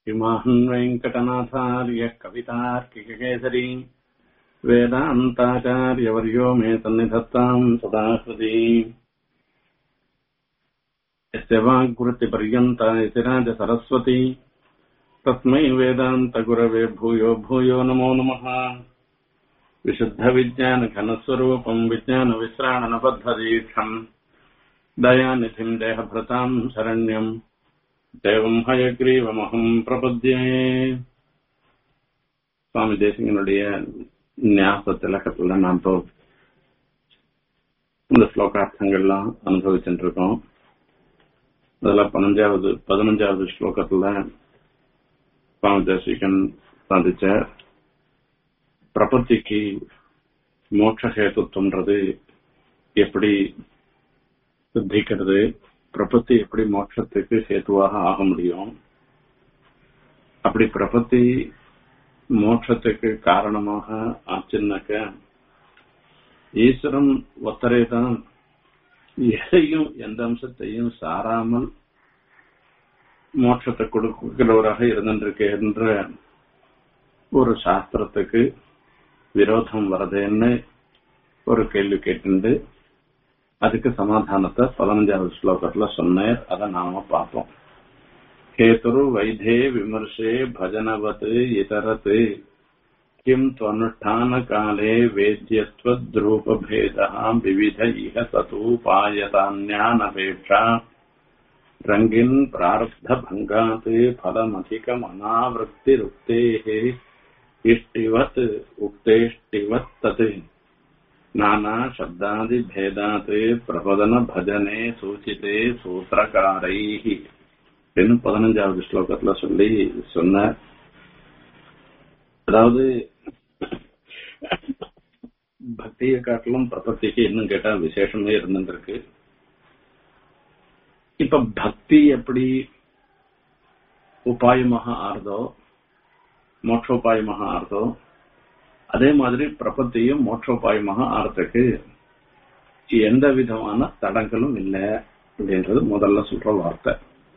इमाहन् वेङ्कटनाथार्यः कवितार्किककेसरी वेदान्ताचार्यवर्यो मे सन्निधत्ताम् सदा हृदि यस्य वाग्वृत्तिपर्यन्ता यतिराज सरस्वती तस्मै वेदान्तगुरवे भूयो भूयो नमो नमः विशुद्धविज्ञानघनस्वरूपम् विज्ञानविश्राणनबद्धदीक्षम् दयानिधिम् देहभृताम् शरण्यम् தேவம் ஹயக்ரீவமகம் பிரபத்யே சுவாமி தேசிகனுடைய ஞாபக திலகத்துல நாம் இப்போ இந்த ஸ்லோகார்த்தங்கள்லாம் அனுபவிச்சுட்டு இருக்கோம் அதுல பதினஞ்சாவது பதினஞ்சாவது ஸ்லோகத்துல சுவாமி தேசிகன் சாதிச்ச பிரபத்திக்கு மோட்ச ஹேத்துவம்ன்றது எப்படி சித்திக்கிறது பிரபத்தி எப்படி மோட்சத்துக்கு ஹேத்துவாக ஆக முடியும் அப்படி பிரபத்தி மோட்சத்துக்கு காரணமாக ஆச்சுன்னாக்க ஈஸ்வரன் ஒத்தரை தான் எதையும் எந்த அம்சத்தையும் சாராமல் மோட்சத்தை கொடுக்கிறவராக இருந்திருக்கின்ற ஒரு சாஸ்திரத்துக்கு விரோதம் வரதேன்னு ஒரு கேள்வி கேட்டு அதுக்கு சமாதானத்தை பதினஞ்சாவது ஸ்லோகத்துல சொன்னார் அதை நாம பார்ப்போம் கேதுரு வைதே விமர்சே பஜனவத் இதரத் கிம் துவனுஷ்டான காலே வேத்யத்வத்ரூபபேதா விவித இஹ சதூபாயதான்யானபேட்சா ரங்கின் பிராரப்த பங்காத் फलमधिकमनावृत्तिरुक्तेः इष्टिवत् उक्तेष्टिवत् तत् नाना शब्दादिभेदात् பிரபதன பஜனே சூச்சிதே சூத்திரகாரைஹி என்று பதினஞ்சாவது ஸ்லோகத்துல சொல்லி சொன்ன அதாவது பக்தியை காட்டிலும் பிரபத்திக்கு இன்னும் கேட்டா விசேஷமே இருந்துருக்கு இப்ப பக்தி எப்படி உபாயமாக ஆறுதோ மோட்சோபாயமாக ஆறுதோ அதே மாதிரி பிரபத்தியும் மோட்சோபாயமாக ஆறதுக்கு எந்த விதமான தடங்களும் இல்லை அப்படின்றது முதல்ல சொல்ற வார்த்தை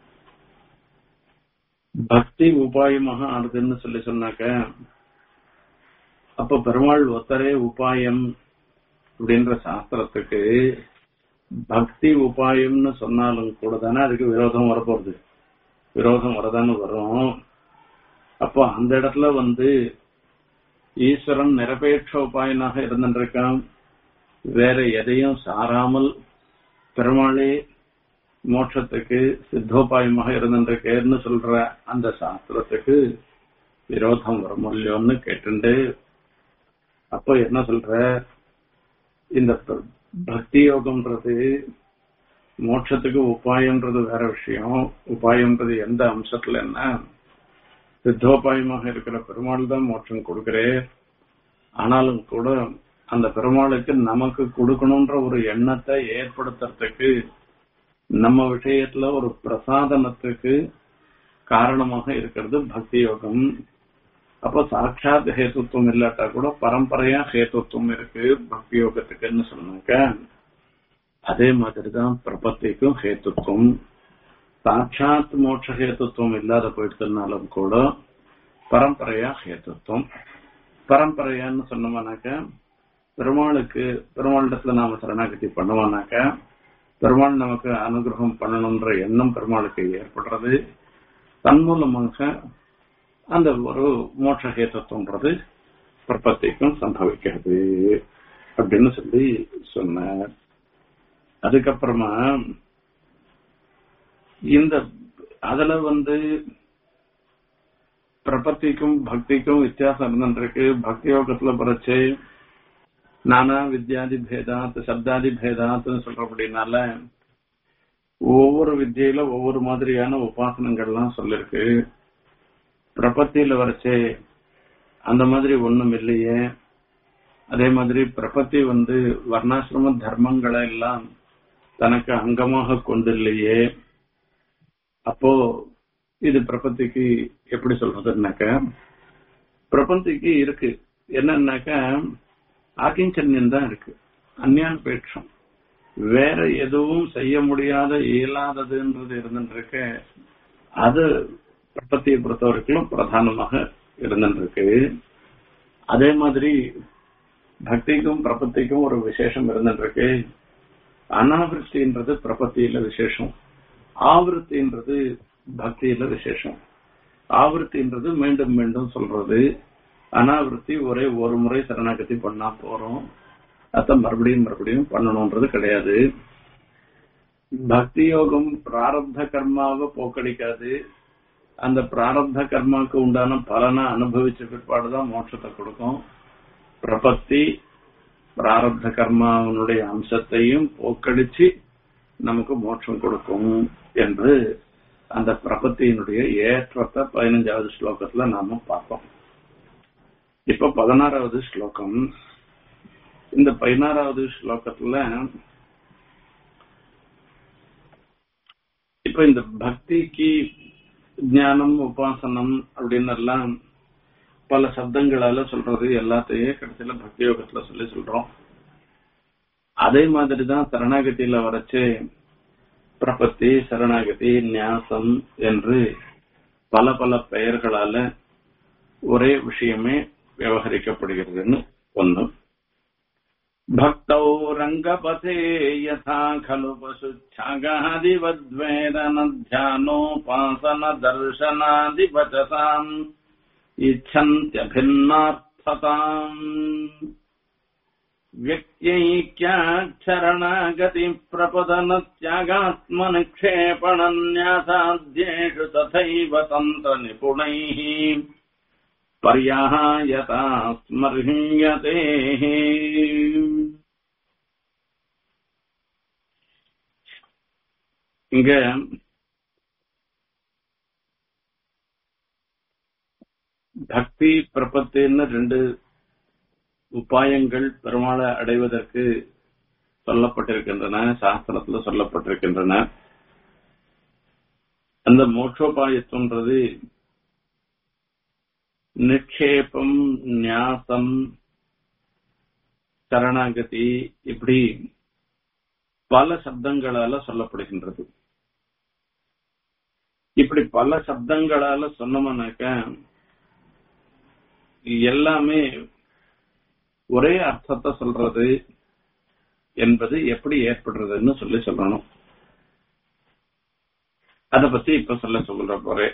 பக்தி உபாயமாக ஆறுதுன்னு சொல்லி சொன்னாக்க அப்ப பெருமாள் ஒத்தரே உபாயம் அப்படின்ற சாஸ்திரத்துக்கு பக்தி உபாயம்னு சொன்னாலும் கூட தானே அதுக்கு விரோதம் வரப்போகுது விரோதம் வரதானு வரும் அப்போ அந்த இடத்துல வந்து ஈஸ்வரன் நிரபேட்ச உபாயனாக இருந்திருக்கான் வேற எதையும் சாராமல் பெருமாளே மோட்சத்துக்கு சித்தோபாயமாக இருந்திருக்கேன்னு சொல்ற அந்த சாஸ்திரத்துக்கு விரோதம் வர முடியும்னு கேட்டுண்டு அப்போ என்ன சொல்ற இந்த பக்தி யோகம்ன்றது மோட்சத்துக்கு உபாயம்ன்றது வேற விஷயம் உபாயம்ன்றது எந்த அம்சத்துல என்ன சித்தோபாயமாக இருக்கிற பெருமாள் தான் மோட்சம் கொடுக்கிறேன் ஆனாலும் கூட அந்த பெருமாளுக்கு நமக்கு கொடுக்கணும்ன்ற ஒரு எண்ணத்தை ஏற்படுத்துறதுக்கு நம்ம விஷயத்துல ஒரு பிரசாதனத்துக்கு காரணமாக இருக்கிறது பக்தி யோகம் அப்போ சாட்சாத் ஹேத்துவம் இல்லாட்டா கூட பரம்பரையா ஹேத்துவம் இருக்கு பக்தி யோகத்துக்குன்னு சொன்னாக்க அதே மாதிரிதான் பிரபத்திக்கும் ஹேத்துவம் சாட்சாத் மோட்ச ஹேத்துவம் இல்லாத போயிடுறதுனாலும் கூட பரம்பரையா ஹேத்துவம் பரம்பரையான்னு சொன்னோம்னாக்க பெருமாளுக்கு பெருமாளிடத்துல நாம சரணாகதி பண்ணுவோம்னாக்க பெருமாள் நமக்கு அனுகிரகம் பண்ணணும்ன்ற எண்ணம் பெருமாளுக்கு ஏற்படுறது தன் மூலமாக அந்த ஒரு மோட்ச ஹேத்துவம்ன்றது பிரபத்திக்கும் சம்பவிக்கிறது அப்படின்னு சொல்லி சொன்னார் அதுக்கப்புறமா இந்த அதுல வந்து பிரபத்திக்கும் பக்திக்கும் வித்தியாசம் இருந்துருக்கு பக்தி யோகத்துல பறச்சு நானா வித்யாதி பேதாத் சப்தாதி பேதாத்னு சொல்றபடினால ஒவ்வொரு வித்தியில ஒவ்வொரு மாதிரியான உபாசனங்கள்லாம் சொல்லிருக்கு பிரபத்தியில வரைச்சே அந்த மாதிரி ஒண்ணும் இல்லையே அதே மாதிரி பிரபத்தி வந்து வர்ணாசிரம தர்மங்களை எல்லாம் தனக்கு அங்கமாக கொண்டில்லையே அப்போ இது பிரபத்திக்கு எப்படி சொல்றதுன்னாக்க பிரபந்திக்கு இருக்கு என்னன்னாக்க ஆக்கிஞ்சன்யம் தான் இருக்கு அந்நியான்பேட்சம் வேற எதுவும் செய்ய முடியாத இயலாததுன்றது இருந்துட்டு அது பிரபத்தியை பொறுத்த வரைக்கும் பிரதானமாக இருந்துருக்கு அதே மாதிரி பக்திக்கும் பிரபத்திக்கும் ஒரு விசேஷம் இருந்துருக்கு அனாவிருத்தின்றது பிரபத்தியில விசேஷம் ஆவருத்தின்றது பக்தியில விசேஷம் ஆவருத்தின்றது மீண்டும் மீண்டும் சொல்றது அனாவிருத்தி ஒரே ஒரு முறை சரணாகதி பண்ணா போறோம் அத மறுபடியும் மறுபடியும் பண்ணணும்ன்றது கிடையாது பக்தி யோகம் பிராரப்த கர்மாவை போக்கடிக்காது அந்த பிராரப்த கர்மாவுக்கு உண்டான பலனை அனுபவிச்ச பிற்பாடுதான் மோட்சத்தை கொடுக்கும் பிரபத்தி பிராரப்த கர்மாவனுடைய அம்சத்தையும் போக்கடிச்சு நமக்கு மோட்சம் கொடுக்கும் என்று அந்த பிரபத்தியினுடைய ஏற்றத்தை பதினஞ்சாவது ஸ்லோகத்துல நாம பார்த்தோம் இப்ப பதினாறாவது ஸ்லோகம் இந்த பதினாறாவது ஸ்லோகத்துல இப்ப இந்த பக்திக்கு ஞானம் உபாசனம் அப்படின்னு எல்லாம் பல சப்தங்களால சொல்றது எல்லாத்தையும் கடைசியில பக்தி யோகத்துல சொல்லி சொல்றோம் அதே மாதிரிதான் சரணாகதியில வரைச்சு பிரபத்தி சரணாகதி நியாசம் என்று பல பல பெயர்களால ஒரே விஷயமே விவகரிக்கப்படுகிறதுன்னு ஒண்ணு भक्तौ रङ्गपथे यथा खलु पशुच्छागादिवद्वेदनध्यानोपासनदर्शनादिवचसाम् इच्छन्त्यभिन्नार्थताम् व्यक्त्यैक्याक्षरणगतिप्रपदनत्यागात्मनिक्षेपणन्यासाध्येषु तथैव तन्त्रनिपुणैः पर्यायता स्मर्ह्यते இங்க பக்தி பிரபத்தின்னு ரெண்டு உபாயங்கள் பெருமாளை அடைவதற்கு சொல்லப்பட்டிருக்கின்றன சாஸ்திரத்துல சொல்லப்பட்டிருக்கின்றன அந்த மோட்சோபாயத்துன்றது நிக்ஷேபம் நியாசம் சரணாகதி இப்படி பல சப்தங்களால சொல்லப்படுகின்றது இப்படி பல சப்தங்களால சொன்னோம்னாக்க எல்லாமே ஒரே அர்த்தத்தை சொல்றது என்பது எப்படி ஏற்படுறதுன்னு சொல்லி சொல்லணும் அத பத்தி இப்ப சொல்ல சொல்ற போறேன்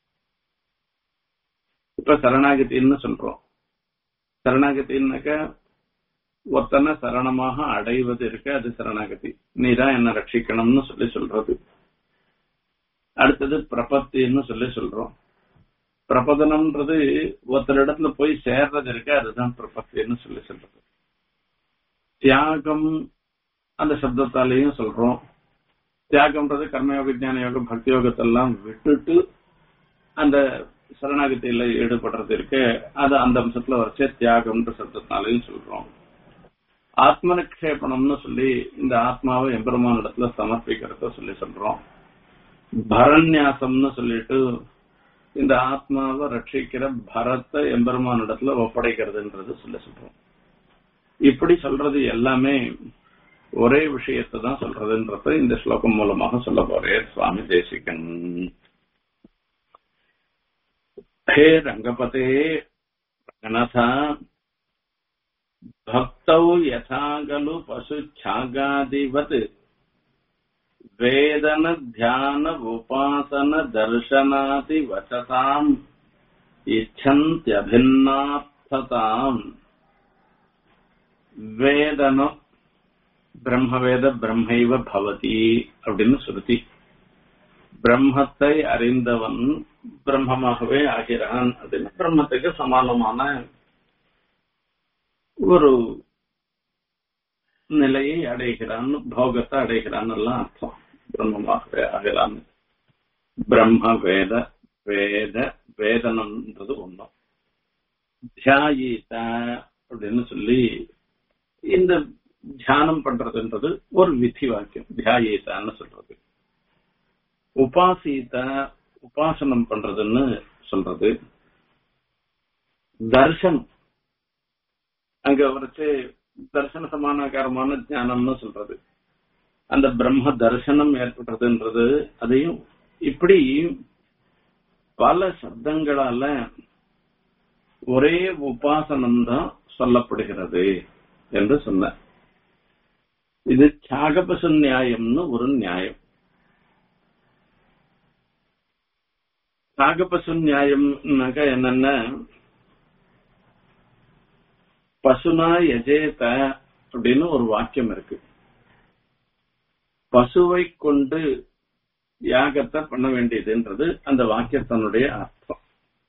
இப்ப சரணாகத்தின்னு சொல்றோம் சரணாகத்தின்னாக்க ஒத்தனை சரணமாக அடைவது இருக்கு அது சரணாகதி நீதான் என்ன ரட்சிக்கணும்னு சொல்லி சொல்றது அடுத்தது பிரபத்தின்னு சொல்லி சொல்றோம் பிரபதனம்ன்றது ஒருத்தர் இடத்துல போய் சேர்றது இருக்கு அதுதான் பிரபத்தின்னு சொல்லி சொல்றது தியாகம் அந்த சப்தத்தாலேயும் சொல்றோம் தியாகம்ன்றது கர்மயோக ஜான யோகம் பக்தி யோகத்தெல்லாம் விட்டுட்டு அந்த சரணாகத்தியில ஈடுபடுறது இருக்கு அது அந்த அம்சத்துல வரைச்சே தியாகம்ன்ற சப்தத்தினாலையும் சொல்றோம் ஆத்ம நிக்ஷேபணம்னு சொல்லி இந்த ஆத்மாவை எம்பெருமான இடத்துல சமர்ப்பிக்கிறத சொல்லி சொல்றோம் பரநியாசம்னு சொல்லிட்டு இந்த ஆத்மாவை ரட்சிக்கிற பரத்தை எம்பெருமான இடத்துல ஒப்படைக்கிறதுன்றது சொல்லி சொல்றோம் இப்படி சொல்றது எல்லாமே ஒரே விஷயத்தை தான் சொல்றதுன்றத இந்த ஸ்லோகம் மூலமாக சொல்ல போறேன் சுவாமி தேசிகன் ஹே ரங்கபதே ரங்கநாதா भक्तौ यथा खलु पशुच्छागादिवत् वेदन ध्यान उपासन दर्शनादि वचताम् इच्छन्त्यभिन्नार्थताम् வேதனம் பிரம்மவேத பிரம்மைவ பவதி அப்படின்னு சுருதி பிரம்மத்தை அறிந்தவன் பிரம்மமாகவே ஆகிறான் அப்படின்னு பிரம்மத்துக்கு சமானமான ஒரு நிலையை அடைகிறான் போகத்தை அடைகிறான் எல்லாம் அர்த்தம் பிரம்மமாகவே ஆகிறான் பிரம்ம வேத வேத வேதனம்ன்றது ஒண்ணும் தியாயித அப்படின்னு சொல்லி இந்த தியானம் பண்றதுன்றது ஒரு விதி வாக்கியம் தியாயித்தான்னு சொல்றது உபாசித்த உபாசனம் பண்றதுன்னு சொல்றது தர்சனம் அங்க வரைச்சு தர்சன சமானாகாரமான ஞானம்னு சொல்றது அந்த பிரம்ம தரிசனம் ஏற்படுறதுன்றது அதையும் இப்படி பல சப்தங்களால ஒரே உபாசனம் தான் சொல்லப்படுகிறது என்று சொன்ன இது தியாகபசு நியாயம்னு ஒரு நியாயம் தியாகபசு நியாயம்னாக்க என்னன்னா பசுனா எஜேத அப்படின்னு ஒரு வாக்கியம் இருக்கு பசுவை கொண்டு யாகத்தை பண்ண வேண்டியதுன்றது அந்த வாக்கியத்தினுடைய அர்த்தம்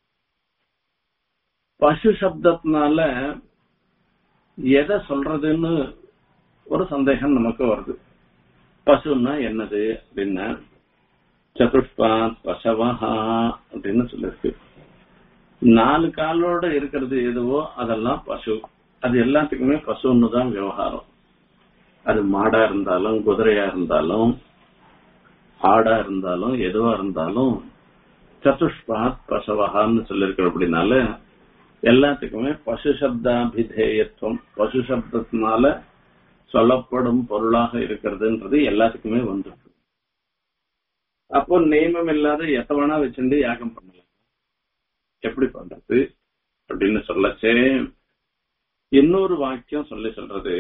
பசு சப்தத்தினால எதை சொல்றதுன்னு ஒரு சந்தேகம் நமக்கு வருது பசுன்னா என்னது அப்படின்னா சதுஷ்பாத் பசவஹா அப்படின்னு சொல்லிருக்கு நாலு காலோட இருக்கிறது எதுவோ அதெல்லாம் பசு அது எல்லாத்துக்குமே பசுன்னு தான் விவகாரம் அது மாடா இருந்தாலும் குதிரையா இருந்தாலும் ஆடா இருந்தாலும் எதுவா இருந்தாலும் சதுஷ்பாத் பசவகான்னு சொல்லியிருக்கிற அப்படின்னால எல்லாத்துக்குமே பசு சப்தாபிதேயத்துவம் பசு சப்தத்தினால சொல்லப்படும் பொருளாக இருக்கிறதுன்றது எல்லாத்துக்குமே வந்துருக்கு அப்போ நியமம் இல்லாத எத்த வேணா வச்சுட்டு யாகம் பண்ணலாம் எப்படி பண்றது அப்படின்னு சொல்லச்சே இன்னொரு வாக்கியம் சொல்லி சொல்றது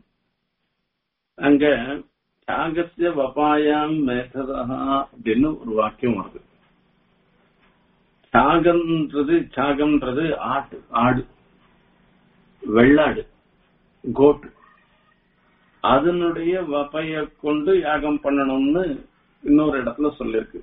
அங்க தியாகத்திய வபாயாம் மேததா அப்படின்னு ஒரு வாக்கியம் வருது தியாகம்ன்றது தியாகம்ன்றது ஆட்டு ஆடு வெள்ளாடு கோட்டு அதனுடைய வப்பைய கொண்டு யாகம் பண்ணணும்னு இன்னொரு இடத்துல சொல்லிருக்கு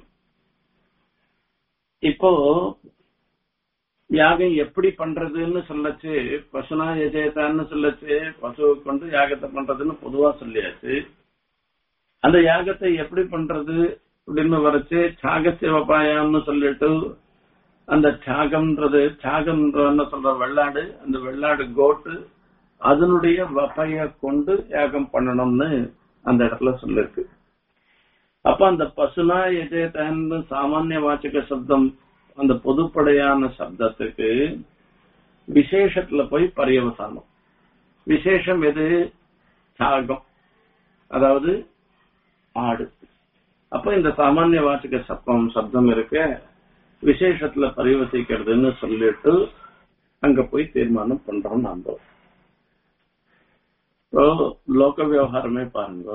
இப்போ யாகம் எப்படி பண்றதுன்னு சொல்லச்சு பசுனா எஜயத்தான்னு சொல்லச்சு பசுவை கொண்டு யாகத்தை பண்றதுன்னு பொதுவா சொல்லியாச்சு அந்த யாகத்தை எப்படி பண்றது அப்படின்னு வரைச்சு தியாக சிவபாயான்னு சொல்லிட்டு அந்த தியாகம்ன்றது தியாகம்ன்றன்னு சொல்ற வெள்ளாடு அந்த வெள்ளாடு கோட்டு அதனுடைய வகைய கொண்டு யாகம் பண்ணணும்னு அந்த இடத்துல சொல்லிருக்கு அப்ப அந்த பசுனா எஜயத்தான்னு சாமானிய வாச்சக சப்தம் அந்த பொதுப்படையான சப்தத்துக்கு விசேஷத்துல போய் பரியவசானம் விசேஷம் எது தியாகம் அதாவது ஆடு அப்ப இந்த சாமானிய வாச்சக சப்தம் சப்தம் இருக்க விசேஷத்துல பரிவசிக்கிறதுன்னு சொல்லிட்டு அங்க போய் தீர்மானம் பண்றோம் நாம இப்போ லோக விவகாரமே பாருங்க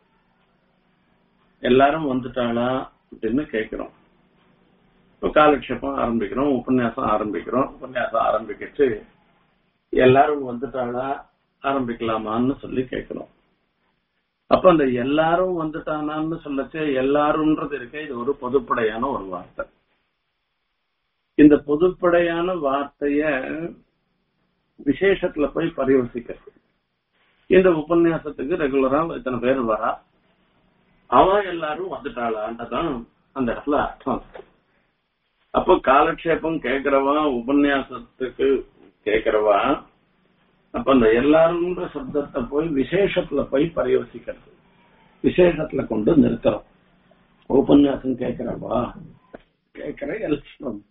எல்லாரும் வந்துட்டாளா அப்படின்னு கேக்குறோம் இப்போ காலக்ஷேபம் ஆரம்பிக்கிறோம் உபன்யாசம் ஆரம்பிக்கிறோம் உபன்யாசம் ஆரம்பிக்கிட்டு எல்லாரும் வந்துட்டாளா ஆரம்பிக்கலாமான்னு சொல்லி கேட்கிறோம் அப்ப அந்த எல்லாரும் வந்துட்டானான்னு சொல்லச்சு எல்லாரும்ன்றது இருக்க இது ஒரு பொதுப்படையான ஒரு வார்த்தை இந்த பொதுப்படையான வார்த்தைய விசேஷத்துல போய் பரிவசிக்கிறது இந்த உபன்யாசத்துக்கு ரெகுலரா இத்தனை பேர் வரா அவன் எல்லாரும் வந்துட்டாளான்றதான் அந்த இடத்துல அர்த்தம் அப்போ காலக்ஷேபம் கேக்குறவா உபன்யாசத்துக்கு கேக்குறவா அப்ப அந்த எல்லாருன்ற சப்தத்தை போய் விசேஷத்துல போய் பரியோசிக்கிறது விசேஷத்துல கொண்டு நிறுத்துறோம் உபன்யாசம் கேக்குறவா கேக்குற எல்லாம்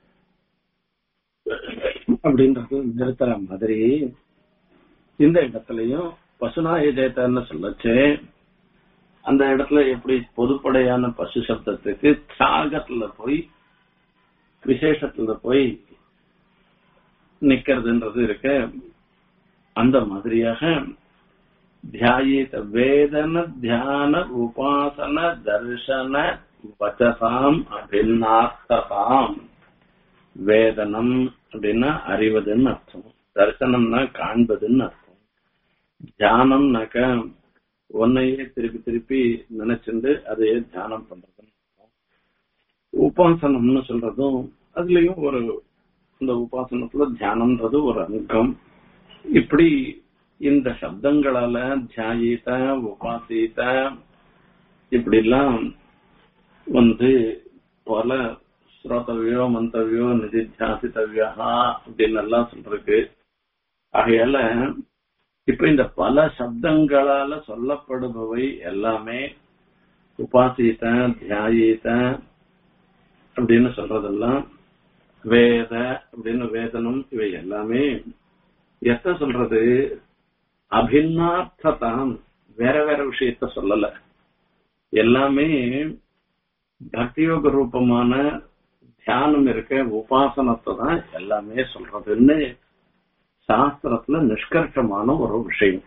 அப்படின்றது நிறுத்துற மாதிரி இந்த இடத்துலயும் பசுநாய ஜெயத்தன்னு சொல்லச்சு அந்த இடத்துல எப்படி பொதுப்படையான பசு சப்தத்துக்கு தியாகத்துல போய் விசேஷத்துல போய் நிக்கிறதுன்றது இருக்க அந்த மாதிரியாக தியாயித வேதன தியான உபாசன தர்சன வச்சசாம் அபிநார்த்ததாம் வேதனம் அப்படின்னா அறிவதுன்னு அர்த்தம் தரிசனம்னா காண்பதுன்னு அர்த்தம் தியானம்னாக்க உன்னையே திருப்பி திருப்பி நினைச்சுண்டு அதையே தியானம் பண்றதுன்னு அர்த்தம் உபாசனம்னு சொல்றதும் அதுலயும் ஒரு இந்த உபாசனத்துல தியானம்ன்றது ஒரு அங்கம் இப்படி இந்த சப்தங்களால தியாயித உபாசித்த இப்படி எல்லாம் வந்து பல ஸ்ரோதவியோ மந்தவியோ நிதித்தியாசித்தவியா அப்படின்னு எல்லாம் சொல்றது ஆகையால இப்ப இந்த பல சப்தங்களால சொல்லப்படுபவை எல்லாமே உபாசித்த தியாயித்த அப்படின்னு சொல்றதெல்லாம் வேத அப்படின்னு வேதனம் இவை எல்லாமே எத்த சொல்றது அபின்னார்த்ததான் வேற வேற விஷயத்த சொல்லல எல்லாமே பக்தியோக ரூபமான தியானம் இருக்க உபாசனத்தை தான் எல்லாமே சொல்றதுன்னு சாஸ்திரத்துல நிஷ்கர்ஷமான ஒரு விஷயம்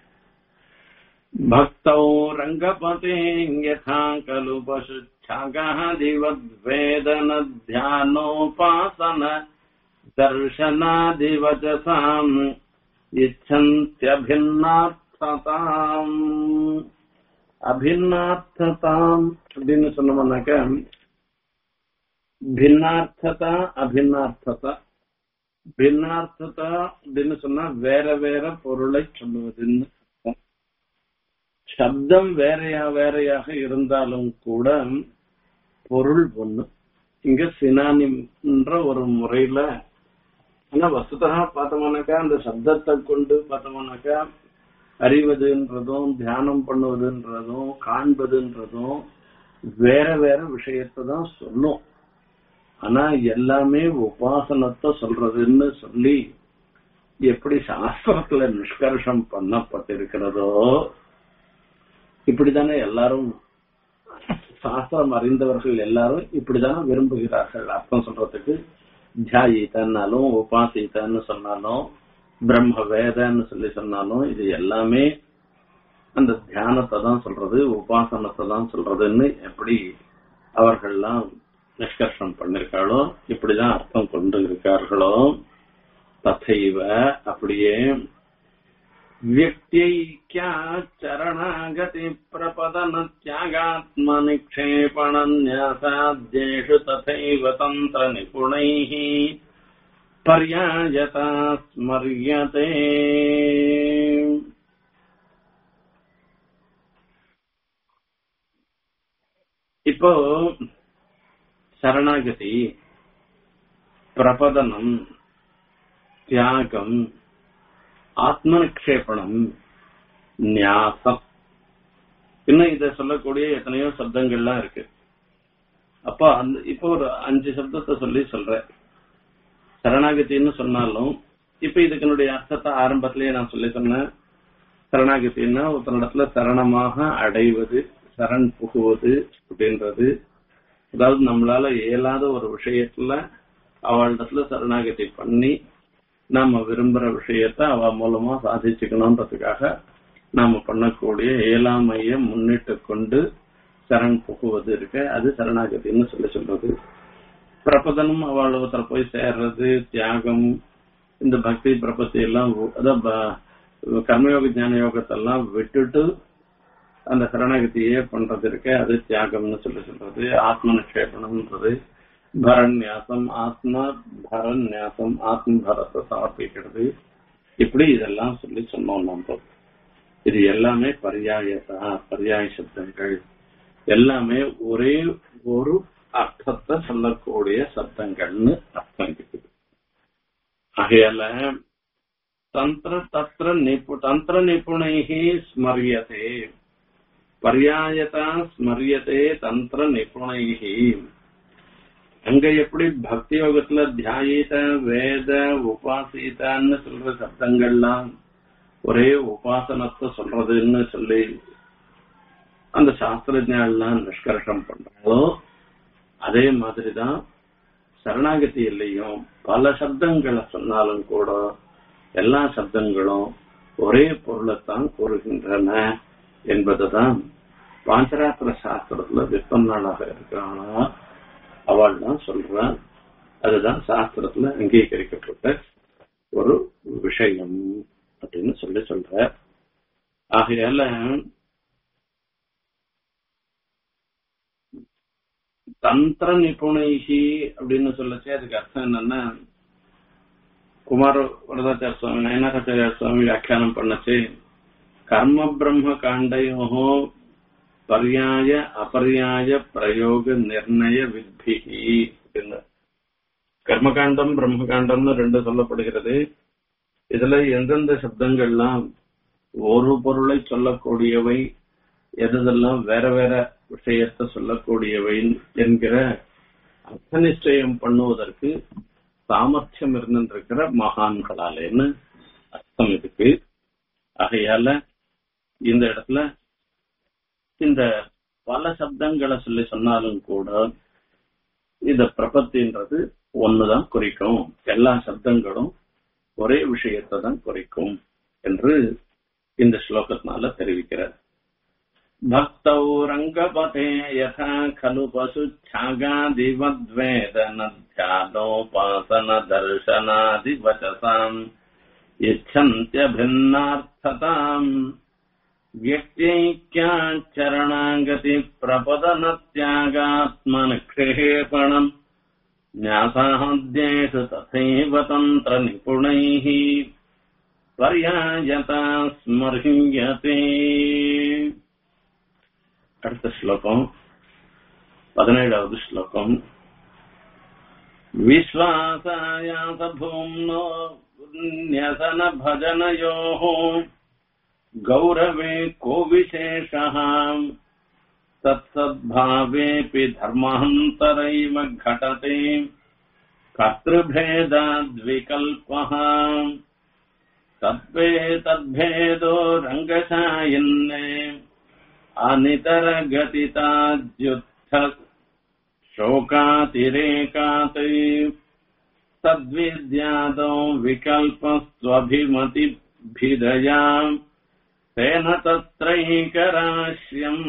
भक्तौ रङ्गपते यथा खलु पशुच्छागादिवद्वेदनध्यानोपासन दर्शनादिवचसाम् இச்சந்தியபின்னார்த்ததாம் அபின்னார்த்ததாம் அப்படின்னு சொன்னோம்னாக்க பின்னார்த்ததா அபின்னார்த்ததா பின்னார்த்ததா அப்படின்னு சொன்னா வேற வேற பொருளை சொல்லுவதுன்னு அர்த்தம். சப்தம் வேறையா வேறையாக இருந்தாலும் கூட பொருள் ஒண்ணு இங்க சினானிம்ன்ற ஒரு முறையில ஆனா வசுதா பார்த்தோம்னாக்கா அந்த சப்தத்தை கொண்டு பார்த்தோம்னாக்கா அறிவதுன்றதும் தியானம் பண்ணுவதுன்றதும் காண்பதுன்றதும் வேற வேற விஷயத்தை தான் சொல்லும் ஆனா எல்லாமே உபாசனத்தை சொல்றதுன்னு சொல்லி எப்படி சாஸ்திரத்துல நிஷ்கர்ஷம் பண்ணப்பட்டிருக்கிறதோ இப்படித்தானே எல்லாரும் சாஸ்திரம் அறிந்தவர்கள் எல்லாரும் இப்படிதானே விரும்புகிறார்கள் அர்த்தம் சொல்றதுக்கு தியாயித்தான்னாலும் உபாசித்தான்னு சொன்னாலும் பிரம்ம வேதன்னு சொல்லி சொன்னாலும் இது எல்லாமே அந்த தியானத்தை தான் சொல்றது உபாசனத்தை தான் சொல்றதுன்னு எப்படி அவர்கள்லாம் நிஷ்கர்ஷம் பண்ணிருக்காளோ இப்படிதான் அர்த்தம் கொண்டு இருக்கார்களோ ததைவ அப்படியே व्यक्त्यैक्या चरणागति प्रपदन त्यागात्मनिक्षेपणन्यासाद्येषु तथैव तन्त्रनिपुणैः पर्यायता स्मर्यते இப்போ சரணாகதி பிரபதனம் தியாகம் ஆத்மநிக்ஷேபணம் நியாசம் இன்னும் இத சொல்லக்கூடிய எத்தனையோ சப்தங்கள்லாம் இருக்கு அப்ப அந்த இப்போ ஒரு அஞ்சு சப்தத்தை சொல்லி சொல்றேன் சரணாகத்தின்னு சொன்னாலும் இப்ப இதுக்கினுடைய அர்த்தத்தை ஆரம்பத்திலேயே நான் சொல்லி சொன்னேன் சரணாகத்தின்னா ஒருத்தனிடத்துல சரணமாக அடைவது சரண் புகுவது அப்படின்றது அதாவது நம்மளால இயலாத ஒரு விஷயத்துல அவளிடத்துல சரணாகதி பண்ணி நாம விரும்புற விஷயத்த அவ மூலமா சாதிச்சுக்கணும்ன்றதுக்காக நாம பண்ணக்கூடிய இயலாமைய முன்னிட்டு கொண்டு சரண் புகுவது இருக்கு அது சரணாகதின்னு சொல்லி சொல்றது பிரபதனம் அவள் ஒருத்தர் போய் சேர்றது தியாகம் இந்த பக்தி பிரபத்தி எல்லாம் அதான் ப- கர்மயோக ஞான யோகத்தெல்லாம் விட்டுட்டு அந்த சரணாகதியே பண்றது இருக்கு அது தியாகம்னு சொல்லி சொல்றது ஆத்ம நிஷேபணம்ன்றது பரநியாசம் ஆத்ம பரநியாசம் ஆத்ம பரத்தை சமர்ப்பிக்கிறது இப்படி இதெல்லாம் சொல்லி சொன்னோம் நம்ம இது எல்லாமே பரியாயத்தா பரியாய சப்தங்கள் எல்லாமே ஒரே ஒரு அர்த்தத்தை சொல்லக்கூடிய சப்தங்கள்னு அர்த்தம் இருக்குது ஆகையால தந்திர தத்திர நிபு தந்திர நிபுணைகி ஸ்மரியதே பர்யாயதா ஸ்மரியதே தந்திர நிபுணைகி அங்க எப்படி பக்தி யோகத்துல தியாயித வேத உபாசிதான்னு சொல்ற சப்தங்கள்லாம் ஒரே உபாசனத்தை சொல்றதுன்னு சொல்லி அந்த சாஸ்திரஜெல்லாம் நிஷ்கர்ஷம் பண்றாங்களோ அதே மாதிரிதான் சரணாகதியிலையும் பல சப்தங்களை சொன்னாலும் கூட எல்லா சப்தங்களும் ஒரே பொருளைத்தான் கூறுகின்றன என்பதுதான் பாஞ்சராத்திர சாஸ்திரத்துல விற்பனாளாக இருக்கிறானா அவள் தான் சொல்றான் அதுதான் சாஸ்திரத்துல அங்கீகரிக்கப்பட்ட ஒரு விஷயம் அப்படின்னு சொல்லி சொல்ற ஆகையால தந்திர நிபுணைகி அப்படின்னு சொல்லச்சு அதுக்கு அர்த்தம் என்னன்னா குமார வரதாச்சார சுவாமி நயனாச்சாரிய சுவாமி வியாக்கியானம் பண்ணச்சு கர்ம பிரம்ம காண்டையோ பர்யாய அபர்யாய பிரயோக நிர்ணய வித்திகி அப்படின்னு கர்மகாண்டம் பிரம்மகாண்டம்னு ரெண்டு சொல்லப்படுகிறது இதுல எந்தெந்த சப்தங்கள்லாம் ஒரு பொருளை சொல்லக்கூடியவை எதெல்லாம் வேற வேற விஷயத்தை சொல்லக்கூடியவை என்கிற அர்த்த நிச்சயம் பண்ணுவதற்கு சாமர்த்தியம் இருந்திருக்கிற மகான்களாலேன்னு அர்த்தம் இதுக்கு ஆகையால இந்த இடத்துல இந்த பல சப்தங்களை சொல்லி சொன்னாலும் கூட இந்த பிரபத்தின்றது ஒண்ணுதான் குறிக்கும் எல்லா சப்தங்களும் ஒரே விஷயத்தை தான் குறிக்கும் என்று இந்த ஸ்லோகத்தினால தெரிவிக்கிறார் भक्तौ रङ्गपते यथा खलु पशुच्छागादिवद्वेदनध्यानोपासनदर्शनादिवचसाम् यच्छन्त्यभिन्नार्थताम् व्यक्त्यैक्याचरणागतिप्रपदनत्यागात्मनिक्षेपणम् न्यासाद्येषु तथैव तन्त्रनिपुणैः पर्यायता स्मर्ह्यते அடுத்த ஸ்லோகம் பதினேழாவது ஸ்லோகம் விஸ்வாசாயாச பூம்னோ न्यसन भजनयोः गौरवे को विशेषः तत्सद्भावेऽपि धर्मान्तरैव घटते कर्तृभेदाद्विकल्पः तद्वे तद्भेदो रङ्गशायिन्ने अनितरगतिताद्युत्थ शोकातिरेकात् तद्विद्यादौ विकल्पस्त्वभिमतिभिदयाम् तेन तत्रैकराश्यम्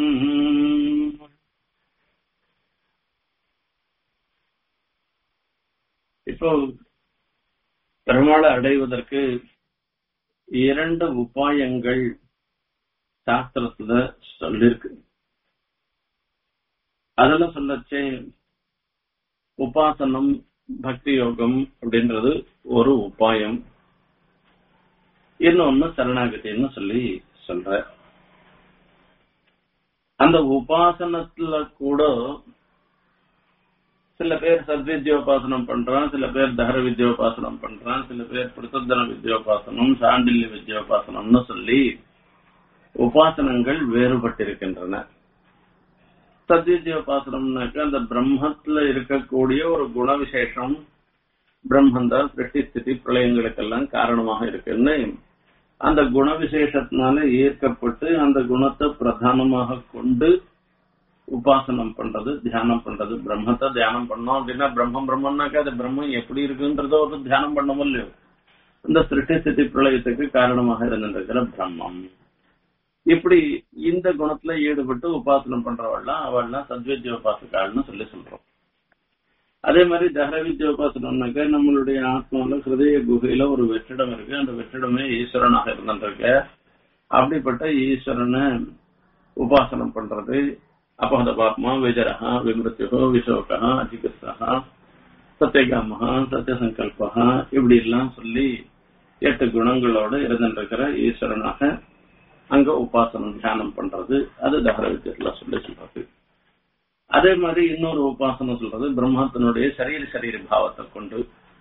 இப்போ பெருமாளை அடைவதற்கு இரண்டு உபாயங்கள் சாஸ்திரத்துல சொல்லிருக்கு அதுல சொல்லச்சே உபாசனம் பக்தி யோகம் அப்படின்றது ஒரு உபாயம் இன்னொன்னு சரணாகதின்னு சொல்லி சொல்ற அந்த உபாசனத்துல கூட சில பேர் சத்வித்யோபாசனம் பண்றான் சில பேர் தகர வித்யோபாசனம் பண்றான் சில பேர் பிரசத்தன வித்யோபாசனம் சாண்டில்ய வித்யோபாசனம்னு சொல்லி உபாசனங்கள் வேறுபட்டிருக்கின்றன சத்வித்யோபாசனம்னாக்க அந்த பிரம்மத்துல இருக்கக்கூடிய ஒரு குண விசேஷம் பிரம்மந்தான் சிருஷ்டி ஸ்திதி பிரளயங்களுக்கெல்லாம் காரணமாக இருக்குன்னு அந்த குண விசேஷத்தினால ஈர்க்கப்பட்டு அந்த குணத்தை பிரதானமாக கொண்டு உபாசனம் பண்றது தியானம் பண்றது பிரம்மத்தை தியானம் பண்ணோம் அப்படின்னா பிரம்மம் பிரம்மம்னாக்கா அது பிரம்மம் எப்படி இருக்குன்றத ஒரு தியானம் பண்ண இல்லையோ இந்த சிருஷ்டி ஸ்திதி பிரளயத்துக்கு காரணமாக இருந்திருக்கிற பிரம்மம் இப்படி இந்த குணத்துல ஈடுபட்டு உபாசனம் பண்றவள்லாம் அவள்லாம் சத்வித்ய உபாசகாள்னு சொல்லி சொல்றோம் அதே மாதிரி தஹர வித்ய உபாசனம்னாக்க நம்மளுடைய ஆத்மால ஹிருதய குகையில ஒரு வெற்றிடம் இருக்கு அந்த வெற்றிடமே ஈஸ்வரனாக இருந்துருக்கு அப்படிப்பட்ட ஈஸ்வரனை உபாசனம் பண்றது அபகத பாப்மா விஜரஹா விமிருத்தியோ விசோகா அஜிகிருத்தா சத்தியகாமஹா சத்தியசங்கல்பா இப்படி எல்லாம் சொல்லி எட்டு குணங்களோட இருந்திருக்கிற ஈஸ்வரனாக அங்க உபாசனம் தியானம் பண்றது அது தகர வித்தியத்துல சொல்லி சொல்றது அதே மாதிரி இன்னொரு உபாசனம் சொல்றது பிரம்மத்தினுடைய சரீர சரீர பாவத்தை கொண்டு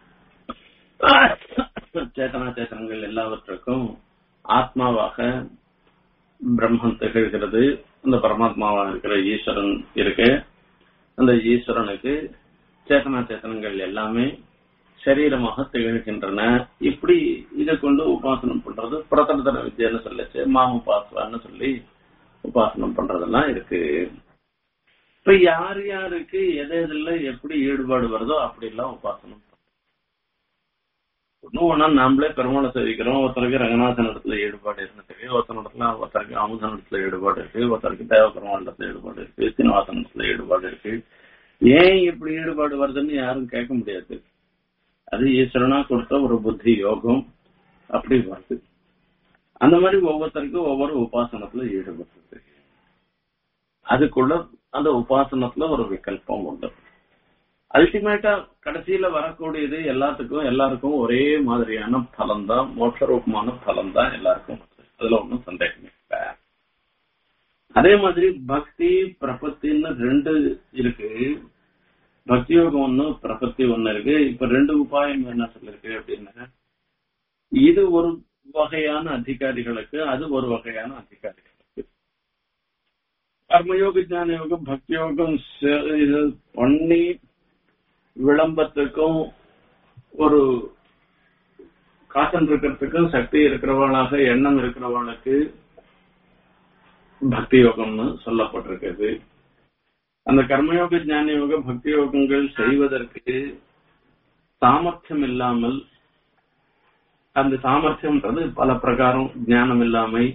சேத்தனா சேத்தனங்கள் எல்லாவற்றுக்கும் ஆத்மாவாக பிரம்மம் திகழ்கிறது அந்த பரமாத்மாவாக இருக்கிற ஈஸ்வரன் இருக்கு அந்த ஈஸ்வரனுக்கு சேத்தனா சேத்தனங்கள் எல்லாமே சரீரமாக திகழ்கின்றன இப்படி இதை கொண்டு உபாசனம் பண்றது பிரதர்தன வித்யான்னு சொல்லச்சு மாம உபாசவான்னு சொல்லி உபாசனம் பண்றதெல்லாம் இருக்கு இப்ப யார் யாருக்கு எது எதுல எப்படி ஈடுபாடு வருதோ அப்படி எல்லாம் உபாசனம் ஒன்னும் ஒன்னா நாமளே பெருமாளை சேவிக்கிறோம் ஒருத்தருக்கு ரங்கநாதன் இடத்துல ஈடுபாடு இருந்துருக்கு ஒருத்தர் இடத்துல ஒருத்தருக்கு அமுதன் இடத்துல ஈடுபாடு இருக்கு ஒருத்தருக்கு தேவ பெருமாள் இடத்துல ஈடுபாடு இருக்கு சீனிவாசன் இடத்துல ஈடுபாடு இருக்கு ஏன் இப்படி ஈடுபாடு வருதுன்னு யாரும் கேட்க முடியாது அது ஈஸ்வரனா கொடுத்த ஒரு புத்தி யோகம் அப்படி வருது அந்த மாதிரி ஒவ்வொருத்தருக்கும் ஒவ்வொரு உபாசனத்துல ஈடுபடுறது அதுக்குள்ள அந்த உபாசனத்துல ஒரு விகல்பம் உண்டு அல்டிமேட்டா கடைசியில வரக்கூடியது எல்லாத்துக்கும் எல்லாருக்கும் ஒரே மாதிரியான பலம் தான் மோட்சரூபமான பலம் தான் எல்லாருக்கும் அதுல ஒன்றும் சந்தேகம் இல்லை அதே மாதிரி பக்தி பிரபத்தின்னு ரெண்டு இருக்கு பக்தி யோகம் ஒண்ணு பிரபத்தி ஒண்ணு இருக்கு இப்ப ரெண்டு உபாயம் என்ன சொல்லிருக்கு அப்படின்னா இது ஒரு வகையான அதிகாரிகளுக்கு அது ஒரு வகையான அதிகாரிகளுக்கு கர்மயோக ஞான யோகம் பக்தி யோகம் இது பண்ணி விளம்பத்துக்கும் ஒரு காசன் இருக்கிறதுக்கும் சக்தி இருக்கிறவளாக எண்ணம் இருக்கிறவளுக்கு பக்தி யோகம்னு சொல்லப்பட்டிருக்கிறது அந்த கர்மயோக ஞான யோக பக்தி யோகங்கள் செய்வதற்கு சாமர்த்தியம் இல்லாமல் அந்த சாமர்த்தியம்ன்றது பல பிரகாரம் ஞானம் இல்லாமை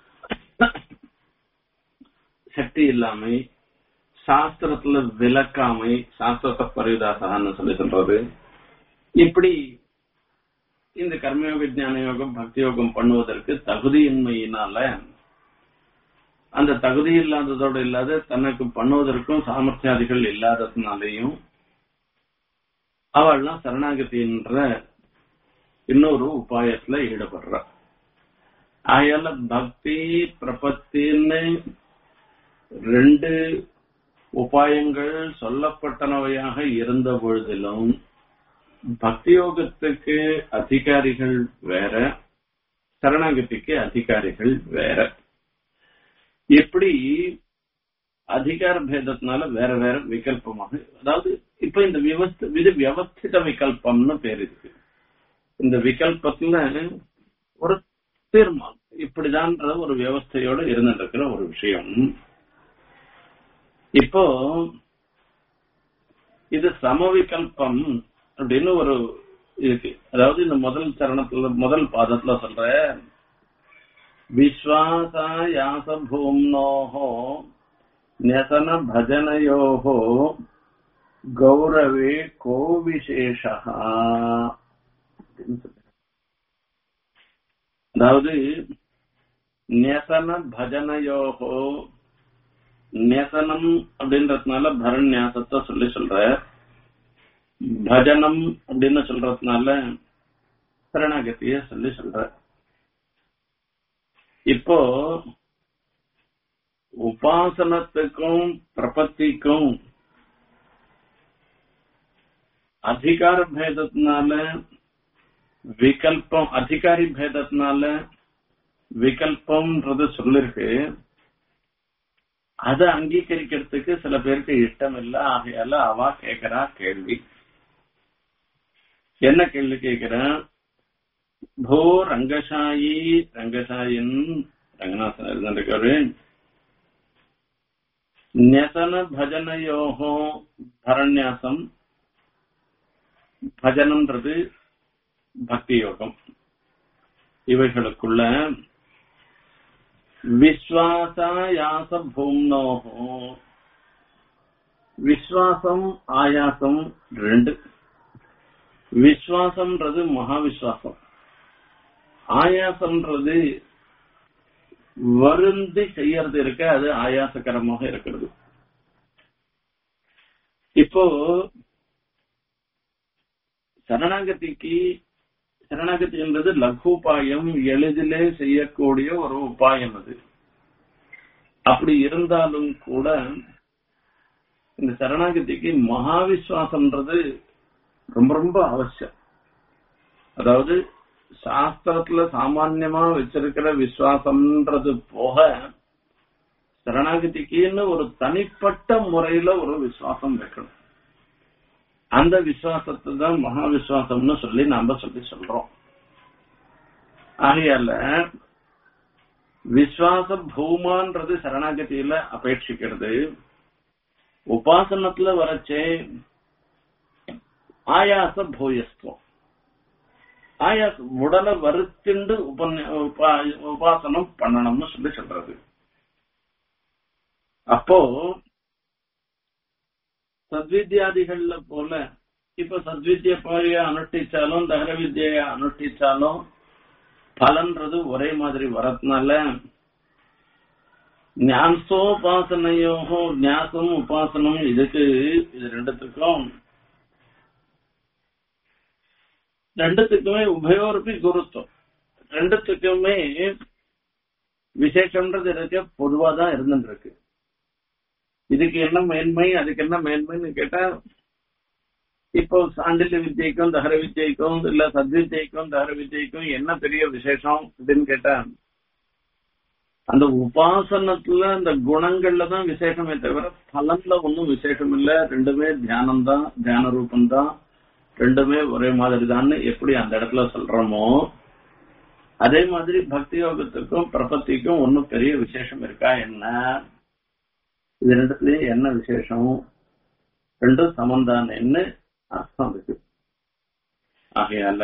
சக்தி இல்லாமை சாஸ்திரத்துல விளக்காமை சாஸ்திரத்தை பரிதாசகான்னு சொல்லி சொல்றது இப்படி இந்த கர்மயோக ஞான யோகம் பக்தி யோகம் பண்ணுவதற்கு தகுதியின்மையினால அந்த தகுதி இல்லாததோடு இல்லாத தனக்கு பண்ணுவதற்கும் சாமர்த்தியாதிகள் இல்லாததுனாலையும் அவள்லாம் சரணாகதின்ற இன்னொரு உபாயத்துல ஈடுபடுறா ஆயால பக்தி பிரபத்தின்னு ரெண்டு உபாயங்கள் சொல்லப்பட்டனவையாக இருந்த பொழுதிலும் பக்தி யோகத்துக்கு அதிகாரிகள் வேற சரணாகதிக்கு அதிகாரிகள் வேற எப்படி அதிகார பேதத்தினால வேற வேற விகல்பமாக அதாவது இப்ப இந்த விவஸ்த இது வியவஸ்தித விகல்பம்னு பேர் இருக்கு இந்த விகல்பத்துல ஒரு தீர்மானம் இப்படிதான்ற ஒரு வியவஸ்தையோட இருந்துட்டு ஒரு விஷயம் இப்போ இது சமவிகல்பம் அப்படின்னு ஒரு இருக்கு அதாவது இந்த முதல் சரணத்துல முதல் பாதத்துல சொல்ற விஸ்வாசாயாச பூம்னோஹோ न्यसन भजनयोः गौरवे को विशेषः அதாவது நெசன பஜனயோகோ நெசனம் அப்படின்றதுனால பரநியாசத்தை சொல்லி சொல்ற பஜனம் அப்படின்னு சொல்றதுனால சரணாகத்திய சொல்லி சொல்ற இப்போ உபாசனத்துக்கும் பிரபத்திக்கும் அதிகார பேதத்தினால விகல்பம் அதிகாரி பேதத்தினால விகல்பம்ன்றது சொல்லிருக்கு அதை அங்கீகரிக்கிறதுக்கு சில பேருக்கு இஷ்டம் இல்ல ஆகையால அவ கேக்குறா கேள்வி என்ன கேள்வி கேக்குறேன் போ ரங்கசாயி ரங்கசாயின் ரங்கநாதன் இருந்திருக்காரு न्यसन भजनयोः பரநியாசம் பஜனம்ன்றது பக்தி யோகம் இவைகளுக்குள்ள விஸ்வாசாயாச பூம்னோகோ விஸ்வாசம் ஆயாசம் ரெண்டு விஸ்வாசம்ன்றது மகா விஸ்வாசம் ஆயாசம்ன்றது வருந்தி செய்யறது இருக்க அது ஆயாசகரமாக இருக்கிறது இப்போ சரணாகதிக்கு சரணாகதி என்பது லகு உபாயம் எளிதிலே செய்யக்கூடிய ஒரு உபாயம் அது அப்படி இருந்தாலும் கூட இந்த சரணாகதிக்கு மகா விசுவாசம்ன்றது ரொம்ப ரொம்ப அவசியம் அதாவது சாஸ்திரத்துல சாமான்யமா வச்சிருக்கிற விசுவாசம்ன்றது போக சரணாகதிக்குன்னு ஒரு தனிப்பட்ட முறையில ஒரு விசுவாசம் வைக்கணும் அந்த விசுவாசத்தை தான் மகா விசுவாசம்னு சொல்லி நாம சொல்லி சொல்றோம் ஆகையால விசுவாச பூமான்றது சரணாகதியில அபேட்சிக்கிறது உபாசனத்துல வரச்சே ஆயாச பூயஸ்துவம் ஆயாஸ் உடலை வருத்திண்டு உபாசனம் பண்ணணும்னு சொல்லி சொல்றது அப்போ சத்வித்யாதிகள்ல போல இப்ப சத்வித்ய பாரிய அனுஷ்டிச்சாலும் தகர வித்ய அனுஷ்டிச்சாலும் பலன்றது ஒரே மாதிரி வரதுனால ஞானசோபாசனையோகோ ஞாசம் உபாசனம் இதுக்கு இது ரெண்டுத்துக்கும் ரெண்டுத்துக்குமே உபயோருப்பி குருத்துவம் ரெண்டுத்துக்குமே விசேஷம்ன்றது இருக்க பொதுவா தான் இருந்துட்டு இருக்கு இதுக்கு என்ன மேன்மை அதுக்கு என்ன மேன்மைன்னு கேட்டா இப்போ சாண்டில்ய வித்யைக்கும் தகர வித்யைக்கும் இல்ல சத்வித்யைக்கும் தகர வித்யைக்கும் என்ன பெரிய விசேஷம் அப்படின்னு கேட்டா அந்த உபாசனத்துல அந்த குணங்கள்ல தான் விசேஷமே தவிர பலன்ல ஒன்றும் விசேஷம் இல்ல ரெண்டுமே தியானம் தான் தியான ரூபம் தான் ரெண்டுமே ஒரே மாதிரி தான் எப்படி அந்த இடத்துல சொல்றோமோ அதே மாதிரி பக்தி யோகத்துக்கும் பிரபத்திக்கும் ஒன்னும் பெரிய விசேஷம் இருக்கா என்ன இது ரெண்டுத்துலயும் என்ன விசேஷம் ரெண்டும் சமந்தானன்னு அர்த்தம் இருக்கு ஆகையால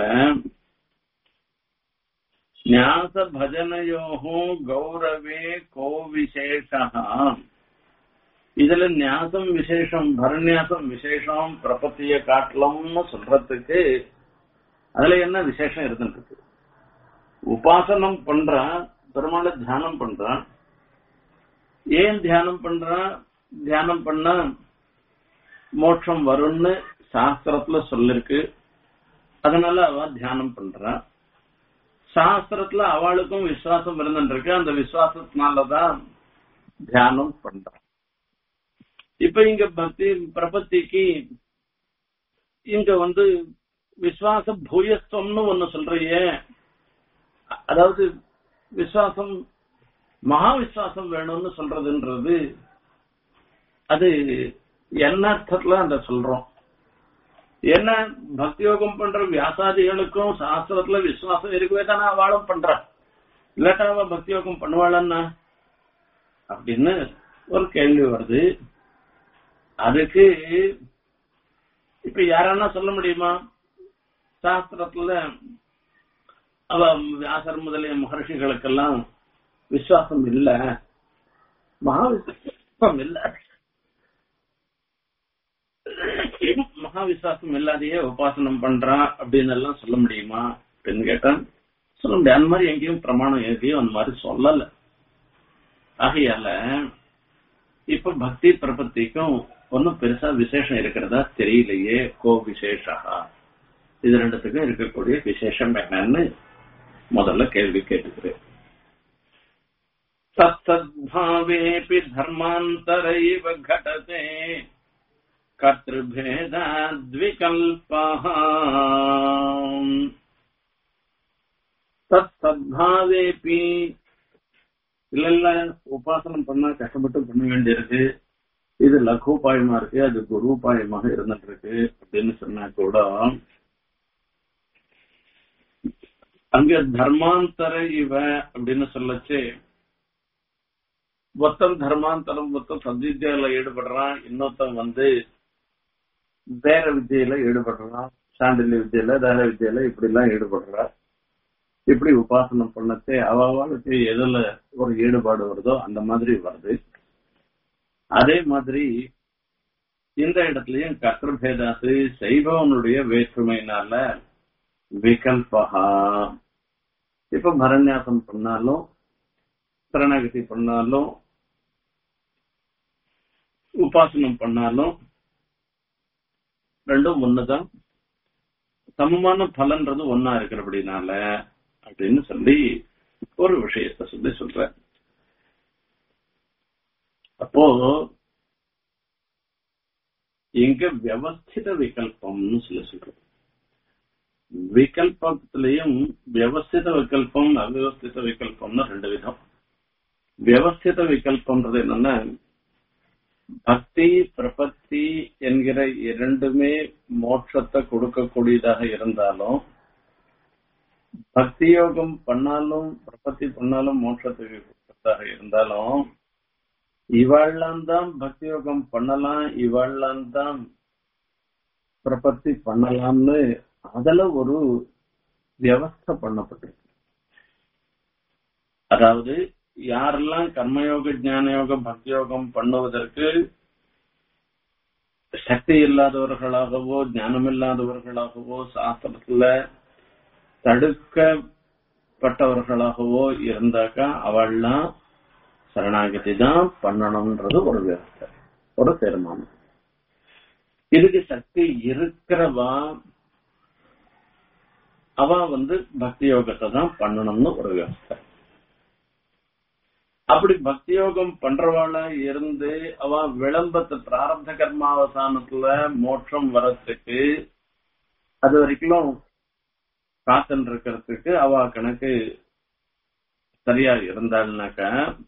ஞாச பஜனையோகோ கௌரவே கோ விசேஷா இதுல ஞாசம் விசேஷம் பரநியாசம் விசேஷம் பிரபத்திய காட்டலம்னு சொல்றதுக்கு அதுல என்ன விசேஷம் இருந்துருக்கு உபாசனம் பண்றான் பெருமாளை தியானம் பண்றான் ஏன் தியானம் பண்றான் தியானம் பண்ணா மோட்சம் வரும்னு சாஸ்திரத்துல சொல்லிருக்கு அதனால அவ தியானம் பண்றான் சாஸ்திரத்துல அவளுக்கும் விசுவாசம் இருந்துருக்கு அந்த விசுவாசத்தினாலதான் தியானம் பண்றான் இப்ப இங்க பக்தி பிரபத்திக்கு இங்க வந்து விசுவாச பூயஸ்தம்னு ஒண்ணு சொல்றியே அதாவது விசுவாசம் மகா விசுவாசம் வேணும்னு சொல்றதுன்றது அது என்ன அர்த்தத்துல அந்த சொல்றோம் என்ன பக்தி யோகம் பண்ற வியாசாதிகளுக்கும் சாஸ்திரத்துல விசுவாசம் இருக்கவே தானே அவளும் பண்றா இல்லாட்டா அவ பக்தி யோகம் பண்ணுவாளன்னா அப்படின்னு ஒரு கேள்வி வருது அதுக்கு இப்ப யாரானா சொல்ல முடியுமா சாஸ்திரத்துல அவ வியாசர் முதலிய மகர்ஷிகளுக்கெல்லாம் விசுவாசம் இல்ல மகா விசுவாசம் இல்ல மகா விசுவாசம் இல்லாதையே உபாசனம் பண்றான் அப்படின்னு எல்லாம் சொல்ல முடியுமா அப்படின்னு கேட்டா சொல்ல முடியாது அந்த மாதிரி எங்கேயும் பிரமாணம் எங்கேயும் அந்த மாதிரி சொல்லல ஆகையால இப்ப பக்தி பிரபத்திக்கும் ஒன்னும் பெருசா விசேஷம் இருக்கிறதா தெரியலையே கோ விசேஷா இது ரெண்டுத்துக்கும் இருக்கக்கூடிய விசேஷம் என்னன்னு முதல்ல கேள்வி கேட்டுக்கிறேன் தத்தத்பாவேபி தர்மாந்தரைவ घटते कर्तृभेदाद्विकल्पः தத்சத்பாவேபி இல்ல இல்ல உபாசனம் பண்ணா கஷ்டப்பட்டு பண்ண வேண்டியிருக்கு இது லഘുபாயமா இருக்கு அது குருபாயமாக இருந்துட்டு இருக்கு அப்படின்னு சொன்னா கூட அங்க தர்மாந்தர இவ அப்படின்னு சொல்லச்சு ஒருத்தன் தர்மாந்தரம் ஒருத்தன் சத்வித்யால ஈடுபடுறான் இன்னொருத்தன் வந்து வேற வித்தியில ஈடுபடுறான் சாண்டில்ய வித்தியில தார வித்தியில இப்படி எல்லாம் ஈடுபடுறான் இப்படி உபாசனம் பண்ணத்தே அவளுக்கு எதுல ஒரு ஈடுபாடு வருதோ அந்த மாதிரி வருது அதே மாதிரி இந்த இடத்துலயும் கர்த்தபேதாசு சைவனுடைய வேற்றுமையினால விகல்பகா இப்ப பரநியாசம் பண்ணாலும் சரணாகதி பண்ணாலும் உபாசனம் பண்ணாலும் ரெண்டும் ஒண்ணுதான் சமமான பலன்றது ஒன்னா இருக்கிறபடினால அப்படின்னு சொல்லி ஒரு விஷயத்த சொல்லி சொல்ற அப்போ இங்க வியவஸ்தித விகல்பம்னு சொல்லி சொல்றோம் விகல்பத்திலையும் வியவஸ்தித விகல்பம் அவியவஸ்தித விகல்பம்னு ரெண்டு விதம் வியவஸ்தித விகல்பம்ன்றது என்னன்னா பக்தி பிரபத்தி என்கிற இரண்டுமே மோட்சத்தை கொடுக்கக்கூடியதாக இருந்தாலும் பக்தி யோகம் பண்ணாலும் பிரபத்தி பண்ணாலும் மோட்சத்துக்கு கொடுக்கறதாக இருந்தாலும் இவாள்லாம் தான் பக்தி யோகம் பண்ணலாம் இவாள்லாம் தான் பிரபத்தி பண்ணலாம்னு அதுல ஒரு வியவஸ்தை பண்ணப்பட்டிருக்கு அதாவது யாரெல்லாம் கர்மயோக ஞான யோகம் பக்தி யோகம் பண்ணுவதற்கு சக்தி இல்லாதவர்களாகவோ ஞானம் இல்லாதவர்களாகவோ சாஸ்திரத்துல தடுக்கப்பட்டவர்களாகவோ இருந்தாக்கா அவள்லாம் சரணாகதி தான் பண்ணணும்ன்றது ஒரு வியவஸ்தை ஒரு தீர்மானம் இதுக்கு சக்தி இருக்கிறவா அவ வந்து பக்தி யோகத்தை தான் பண்ணணும்னு ஒரு வியவஸ்தை அப்படி பக்தி யோகம் பண்றவாளா இருந்து அவ விளம்பத்து பிராரப்த கர்மாவசானத்துல மோட்சம் வரத்துக்கு அது வரைக்கும் காத்துன்னு இருக்கிறதுக்கு அவ கணக்கு சரியா இருந்தாள்னாக்க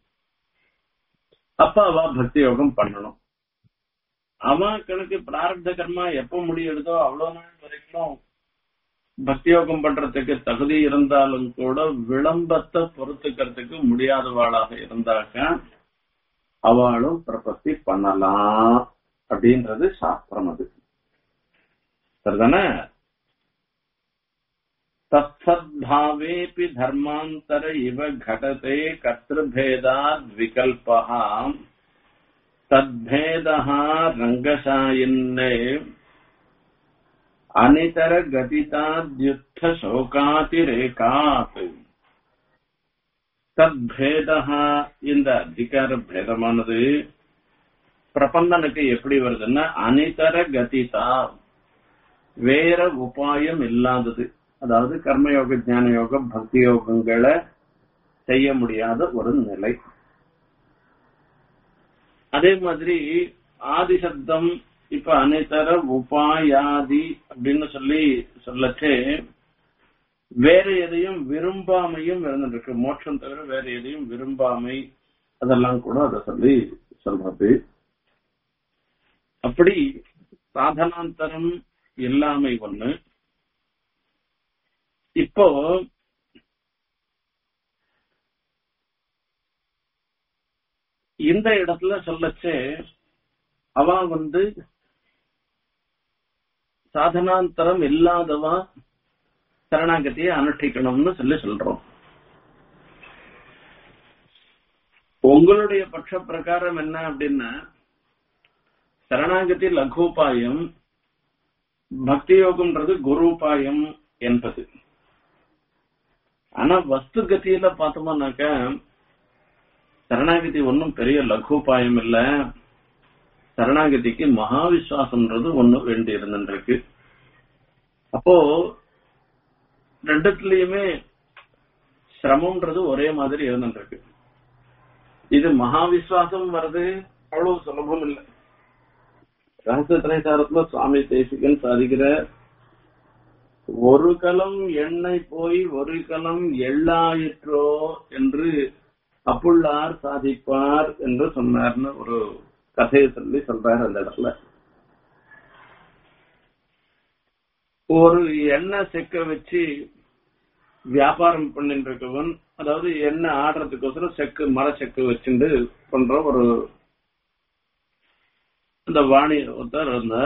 அப்ப அவ பக்தி யோகம் பண்ணணும் அவன் கணக்கு பிராரப்த கர்மா எப்ப முடியுதோ அவ்வளவு நாள் வரைக்கும் பக்தி யோகம் பண்றதுக்கு தகுதி இருந்தாலும் கூட விளம்பத்தை பொறுத்துக்கிறதுக்கு முடியாதவாளாக இருந்தாக்க அவளும் பிரபத்தி பண்ணலாம் அப்படின்றது சாஸ்திரம் அது சரிதானே तत्सद्भावेऽपि धर्मान्तर इव घटते कर्तृभेदाद् विकल्पः तद्भेदः रङ्गशायिन्ने अनितरगतिताद्युत्थशोकातिरेकात् தத்பேதா இந்த அதிகார பேதமானது பிரபந்தனுக்கு எப்படி வருதுன்னா அனிதர கதிதா வேற உபாயம் இல்லாதது அதாவது கர்மயோக ஞான யோகம் பக்தி யோகங்களை செய்ய முடியாத ஒரு நிலை அதே மாதிரி ஆதிசப்தம் இப்ப அனைத்தர உபாயாதி அப்படின்னு சொல்லி சொல்லச்சே வேற எதையும் விரும்பாமையும் இருந்துருக்கு மோட்சம் தவிர வேற எதையும் விரும்பாமை அதெல்லாம் கூட அதை சொல்லி சொல்றது அப்படி சாதனாந்தரம் இல்லாமை ஒண்ணு இப்போ இந்த இடத்துல சொல்லச்சே அவ வந்து சாதனாந்தரம் இல்லாதவா சரணாகதியை அனுஷ்டிக்கணும்னு சொல்லி சொல்றோம் உங்களுடைய பட்ச பிரகாரம் என்ன அப்படின்னா சரணாகதி லகூபாயம் பக்தி யோகம்ன்றது குருபாயம் என்பது ஆனா வஸ்து கத்தியில பார்த்தோம்னாக்க சரணாகதி ஒன்றும் பெரிய லகுபாயம் இல்ல சரணாகதிக்கு மகா விசுவாசம்ன்றது ஒண்ணு வேண்டி இருந்துருக்கு அப்போ ரெண்டுத்துலயுமே சிரமம்ன்றது ஒரே மாதிரி இருந்துருக்கு இது மகா விசுவாசம் வர்றது அவ்வளவு சுலபம் இல்லை ரகசிய திரைசாரத்துல சுவாமி தேசிகன் சாதிக்கிற ஒரு கலம் எண்ணெய் போய் ஒரு கலம் எள்ளாயிற்றோ என்று அப்புள்ளார் சாதிப்பார் என்று சொன்னார்னு ஒரு கதையை சொல்லி சொல்றாரு அந்த இடத்துல ஒரு எண்ணெய் செக்க வச்சு வியாபாரம் பண்ணிட்டு இருக்கவன் அதாவது எண்ணெய் ஆடுறதுக்கோசரம் செக்கு மர செக்கு வச்சுட்டு பண்ற ஒரு இந்த வாணி ஒருத்தர் இருந்தா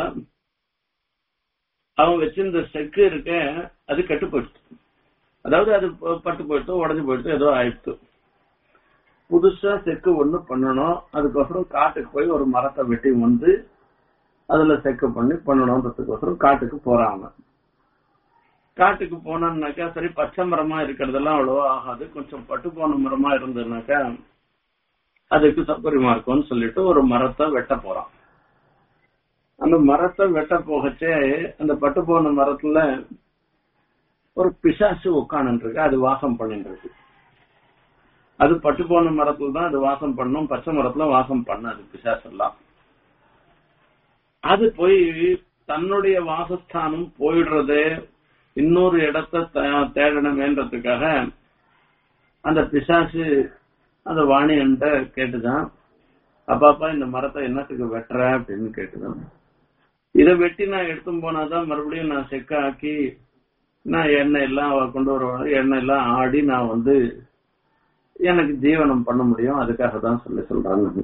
அவன் வச்சிருந்த செக்கு இருக்க அது கெட்டு போயிடுச்சு அதாவது அது பட்டு போயிடுத்து உடஞ்சு போயிடுத்து ஏதோ ஆயிடுத்து புதுசா செக்கு ஒண்ணு பண்ணணும் அதுக்கோசரம் காட்டுக்கு போய் ஒரு மரத்தை வெட்டி வந்து அதுல செக்கு பண்ணி பண்ணணும்ன்றதுக்கோசரம் காட்டுக்கு போறாங்க காட்டுக்கு போனான்னாக்கா சரி பச்சை மரமா இருக்கிறதெல்லாம் அவ்வளவா ஆகாது கொஞ்சம் பட்டு போன மரமா இருந்ததுனாக்கா அதுக்கு சௌகரியமா இருக்கும்னு சொல்லிட்டு ஒரு மரத்தை வெட்ட போறான் அந்த மரத்தை வெட்ட போகச்சே அந்த பட்டு போன மரத்துல ஒரு பிசாசு உட்காந்து இருக்கு அது வாசம் பண்ணிட்டு இருக்கு அது பட்டு போன மரத்துல தான் அது வாசம் பண்ணும் பச்சை மரத்துல வாசம் பண்ணாது பிசாசு எல்லாம் அது போய் தன்னுடைய வாசஸ்தானம் போயிடுறது இன்னொரு இடத்த தேடணுமேன்றதுக்காக அந்த பிசாசு அந்த வாணியன்ட்ட கேட்டுதான் அப்பாப்பா இந்த மரத்தை என்னத்துக்கு வெட்டுற அப்படின்னு கேட்டுதான் இதை வெட்டி நான் எடுத்தும் போனாதான் மறுபடியும் நான் செக்க ஆக்கி நான் எண்ணெய் எல்லாம் கொண்டு வருவேன் எண்ணெய் எல்லாம் ஆடி நான் வந்து எனக்கு ஜீவனம் பண்ண முடியும் அதுக்காக தான் சொல்லி சொல்றாங்க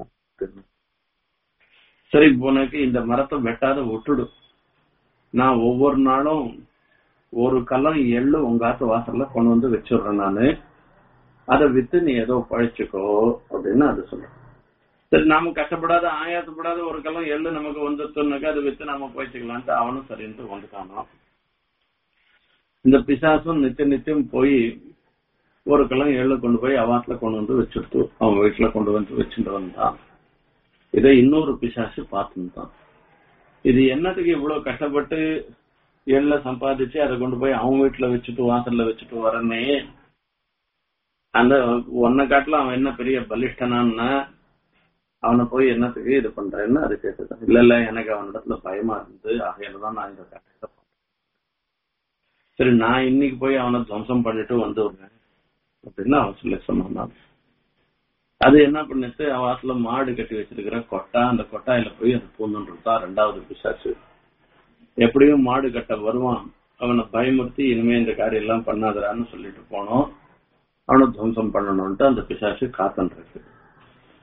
சரி உனக்கு இந்த மரத்தை வெட்டாத விட்டுடு நான் ஒவ்வொரு நாளும் ஒரு கலம் எள்ளு உங்க ஆத்து வாசல்ல கொண்டு வந்து வச்சிடுறேன் நானு அதை வித்து நீ ஏதோ பழிச்சுக்கோ அப்படின்னு அது சொல்றேன் சரி நாம கஷ்டப்படாத ஆயாசப்படாத ஒரு கலம் எள்ளு நமக்கு வந்துட்டோம்னாக்கா அதை வித்து நாம போயிச்சுக்கலான்ட்டு அவனும் சரின்ட்டு வந்துட்டானோ இந்த பிசாசும் நித்திய நித்தியம் போய் ஒரு கலம் எள்ளு கொண்டு போய் அவாத்துல கொண்டு வந்து வச்சுடுத்து அவன் வீட்டுல கொண்டு வந்து வச்சுட்டு வந்தான் இதை இன்னொரு பிசாசு பார்த்துட்டான் இது என்னத்துக்கு இவ்வளவு கஷ்டப்பட்டு எள்ள சம்பாதிச்சு அதை கொண்டு போய் அவன் வீட்டுல வச்சுட்டு வாசல்ல வச்சுட்டு வரனே அந்த ஒன்ன காட்டுல அவன் என்ன பெரிய பலிஷ்டனான்னா அவனை போய் என்னத்துக்கு இது பண்றேன்னு அது கேட்டுதான் இல்ல இல்ல எனக்கு அவனிடத்துல பயமா இருந்தது ஆகையில தான் நான் இந்த கஷ்டத்தை சரி நான் இன்னைக்கு போய் அவனை துவம்சம் பண்ணிட்டு வந்து விடுறேன் அப்படின்னு அவன் சொல்லி சொன்னான் அது என்ன பண்ணிட்டு அவன் வாசல மாடு கட்டி வச்சிருக்கிற கொட்டா அந்த கொட்டாயில போய் அது பூந்துன்றதா ரெண்டாவது பிசாச்சு எப்படியும் மாடு கட்ட வருவான் அவனை பயமுறுத்தி இனிமே இந்த காரியம் எல்லாம் பண்ணாதரான்னு சொல்லிட்டு போனோம் அவனை துவம்சம் பண்ணணும்ட்டு அந்த பிசாசு காத்துன்னு இருக்கு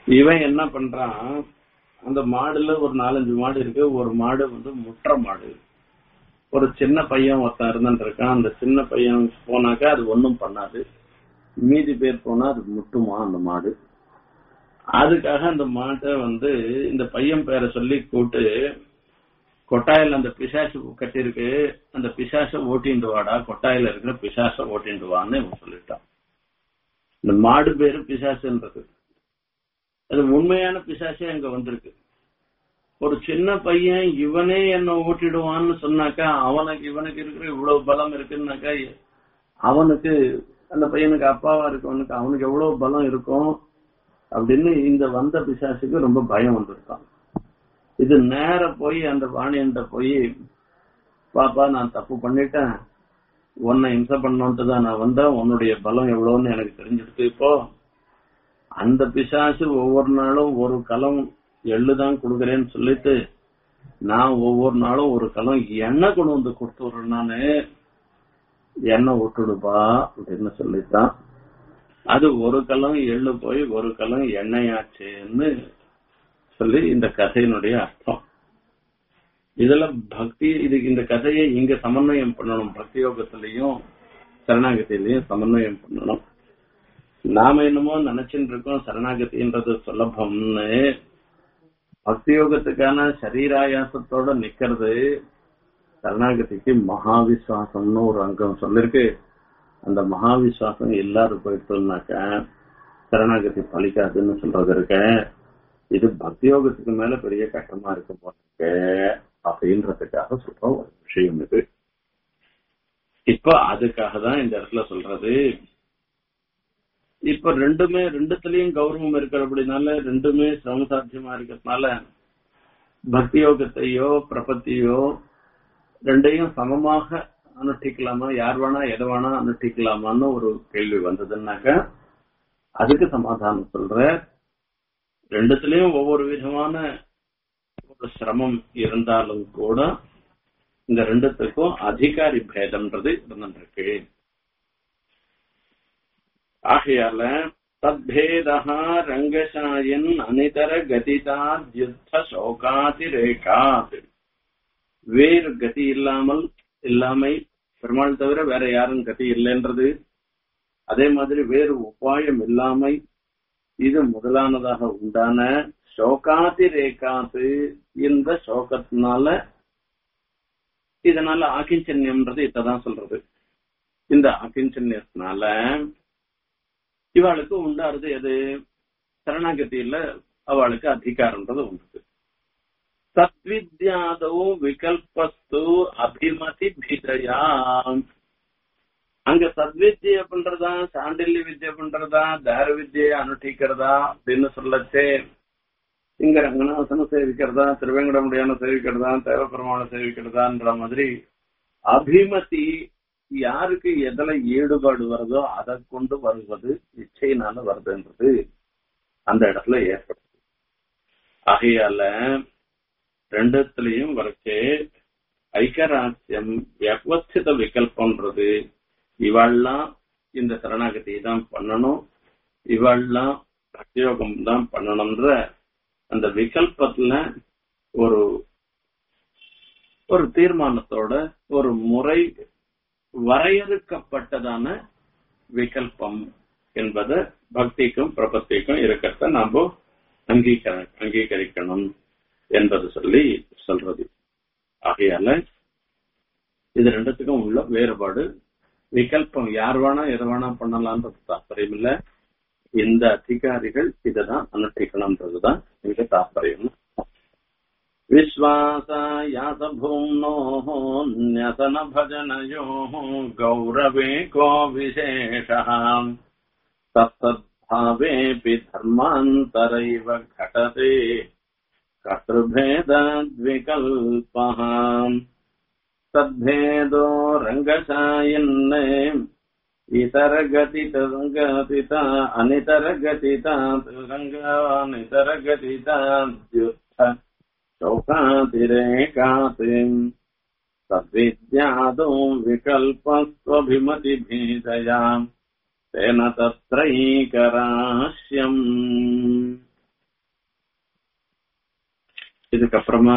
இவன் என்ன பண்றான் அந்த மாடுல ஒரு நாலஞ்சு மாடு இருக்கு ஒரு மாடு வந்து முற்ற மாடு ஒரு சின்ன பையன் ஒருத்தன் இருந்துட்டு இருக்கான் அந்த சின்ன பையன் போனாக்கா அது ஒண்ணும் பண்ணாது மீதி பேர் போனா அது முட்டுமா அந்த மாடு அதுக்காக அந்த மாட்டை வந்து இந்த பையன் பேரை சொல்லி கூட்டு கொட்டாயில அந்த பிசாசு கட்டிருக்கு அந்த பிசாச ஓட்டிண்டு வாடா கொட்டாயில இருக்கிற பிசாச ஓட்டிண்டு வான்னு இவன் சொல்லிட்டான் இந்த மாடு பேரு பிசாசுன்றது அது உண்மையான பிசாசே அங்க வந்திருக்கு ஒரு சின்ன பையன் இவனே என்ன ஓட்டிடுவான்னு சொன்னாக்கா அவனுக்கு இவனுக்கு இருக்கிற இவ்வளவு பலம் இருக்குன்னாக்கா அவனுக்கு அந்த பையனுக்கு அப்பாவா இருக்கவனுக்கு அவனுக்கு எவ்வளவு பலம் இருக்கும் அப்படின்னு இந்த வந்த பிசாசுக்கு ரொம்ப பயம் வந்திருக்கான் இது நேர போய் அந்த வாணியன்ட்ட போய் பாப்பா நான் தப்பு பண்ணிட்டேன் உன்னை இம்சை பண்ணோன்ட்டு தான் நான் வந்தேன் உன்னுடைய பலம் எவ்வளவுன்னு எனக்கு தெரிஞ்சிருக்கு இப்போ அந்த பிசாசு ஒவ்வொரு நாளும் ஒரு களம் எள்ளுதான் கொடுக்குறேன்னு சொல்லிட்டு நான் ஒவ்வொரு நாளும் ஒரு களம் எண்ணெய் கொண்டு வந்து கொடுத்து விடுறேன் நானு எண்ணெய் விட்டுடுப்பா அப்படின்னு சொல்லித்தான் அது ஒரு களம் எள்ளு போய் ஒரு களம் எண்ணெயாச்சுன்னு சொல்லி இந்த கதையினுடைய அர்த்தம் இதுல பக்தி இது இந்த கதையை இங்க சமன்வயம் பண்ணணும் பக்தி யோகத்திலையும் சரணாகத்திலையும் சமன்வயம் பண்ணணும் நாம என்னமோ நினைச்சுட்டு இருக்கோம் சரணாகதின்றது சுலபம்னு பக்தி யோகத்துக்கான சரீராயாசத்தோட நிக்கிறது சரணாகதிக்கு மகாவிஸ்வாசம்னு ஒரு அங்கம் சொல்லிருக்கு அந்த மகாவிஸ்வாசம் எல்லாரும் போயிட்டோம்னாக்க சரணாகதி பலிக்காதுன்னு சொல்றது இருக்க இது பக்தி யோகத்துக்கு மேல பெரிய கஷ்டமா இருக்க போறதுக்கு அப்படின்றதுக்காக சொல்ற ஒரு விஷயம் இது இப்ப அதுக்காக தான் இந்த இடத்துல சொல்றது இப்ப ரெண்டுமே ரெண்டுத்துலயும் கௌரவம் இருக்கிறபடினால ரெண்டுமே சிரம சாத்தியமா இருக்கிறதுனால பக்தி யோகத்தையோ பிரபத்தியோ ரெண்டையும் சமமாக அனுஷ்டிக்கலாமா யார் வேணா எதை வேணா அனுஷ்டிக்கலாமான்னு ஒரு கேள்வி வந்ததுன்னாக்க அதுக்கு சமாதானம் சொல்ற ரெண்டுத்துலயும் ஒவ்வொரு விதமான ஒரு சிரமம் இருந்தாலும் கூட இந்த ரெண்டுத்துக்கும் அதிகாரி பேதம்ன்றது இருந்துருக்கு ஆகையால தத்பேதா ரங்கசாயன் அனிதர கதிதாத் யுத்த சோகாதிரேகாத் வேறு கதி இல்லாமல் இல்லாமை பெருமாள் தவிர வேற யாரும் கதி இல்லைன்றது அதே மாதிரி வேறு உபாயம் இல்லாமை இது முதலானதாக உண்டான சோகாதி ரேகாத்து இந்த சோகத்தினால இதனால ஆக்கிஞ்சன்யம்ன்றது இதான் சொல்றது இந்த ஆக்கிஞ்சன்யத்தினால இவாளுக்கு உண்டாருது எது சரணாகதியில அவளுக்கு அதிகாரம்ன்றது உண்டு சத்வித்யாதோ விகல்பஸ்து அபிமதி பிதயா அங்க சத்வித்ய பண்றதா சாண்டில்ய வித்யா பண்றதா தார வித்யை அனுஷ்டிக்கிறதா அப்படின்னு சொல்லச்சே இங்க ரங்கநாதன சேவிக்கிறதா திருவேங்கடமுடியான சேவிக்கிறதா தேவபெருமான சேவிக்கிறதான்ற மாதிரி அபிமதி யாருக்கு எதுல ஈடுபாடு வருதோ அதை கொண்டு வருவது இச்சையினால வருதுன்றது அந்த இடத்துல ஏற்படுது ஆகையால ரெண்டுத்துலயும் வரைச்சே ஐக்கராசியம் வியவஸ்தித விகல்பம்ன்றது இவாள்லாம் இந்த சரணாகதி தான் பண்ணணும் இவாள்லாம் பக்தியோகம் தான் பண்ணணும்ன்ற அந்த விகல்பத்துல ஒரு ஒரு தீர்மானத்தோட ஒரு முறை வரையறுக்கப்பட்டதான விகல்பம் என்பது பக்திக்கும் பிரபத்திக்கும் இருக்கிறத நாம அங்கீகர அங்கீகரிக்கணும் என்பது சொல்லி சொல்றது ஆகையால இது ரெண்டுத்துக்கும் உள்ள வேறுபாடு விகல்பம் யார் வேணா எது வேணா பண்ணலாம்ன்றது தாற்பயம் இல்ல இந்த அதிகாரிகள் இததான் அனுஷ்டிக்கணும்ன்றதுதான் இங்க தாற்பயம் विश्वासायासभूम्नोः न्यसनभजनयोः गौरवे को विशेषः तत्तद्भावेऽपि धर्मान्तरैव घटते कर्तृभेदाद्विकल्पः तद्भेदो रङ्गशायन्ने इतरगतितगतिता अनितरगतिता रङ्गानितरगतिताद्युत्थ शोकातिरेकात् तद्विद्यादौ विकल्पस्त्वभिमतिभेदया तेन तत्रैकराश्यम् இதுக்கப்புறமா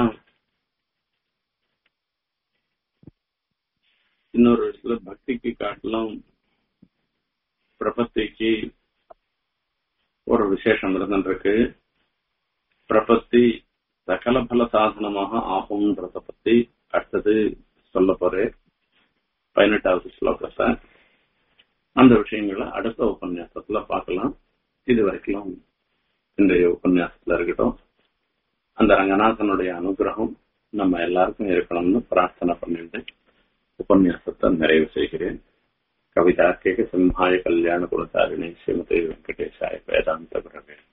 இன்னொரு இடத்துல பக்திக்கு காட்டிலும் பிரபத்திக்கு ஒரு விசேஷம் இருந்துருக்கு பிரபத்தி சகல பல சாதனமாக ஆகும்ன்றத பத்தி அடுத்தது சொல்ல போறேன் பதினெட்டாவது ஸ்லோகத்தை அந்த விஷயங்களை அடுத்த உபன்யாசத்துல பார்க்கலாம் இது வரைக்கும் இன்றைய உபன்யாசத்துல இருக்கட்டும் அந்த ரங்கநாதனுடைய அனுகிரகம் நம்ம எல்லாருக்கும் இருக்கணும்னு பிரார்த்தனை பண்ணிட்டு உபன்யாசத்தை நிறைவு செய்கிறேன் கவிதார்க்கிக சிம்ஹாய கல்யாண குலசாரிணி ஸ்ரீமதி வெங்கடேஷாய வேதாந்த பிரவே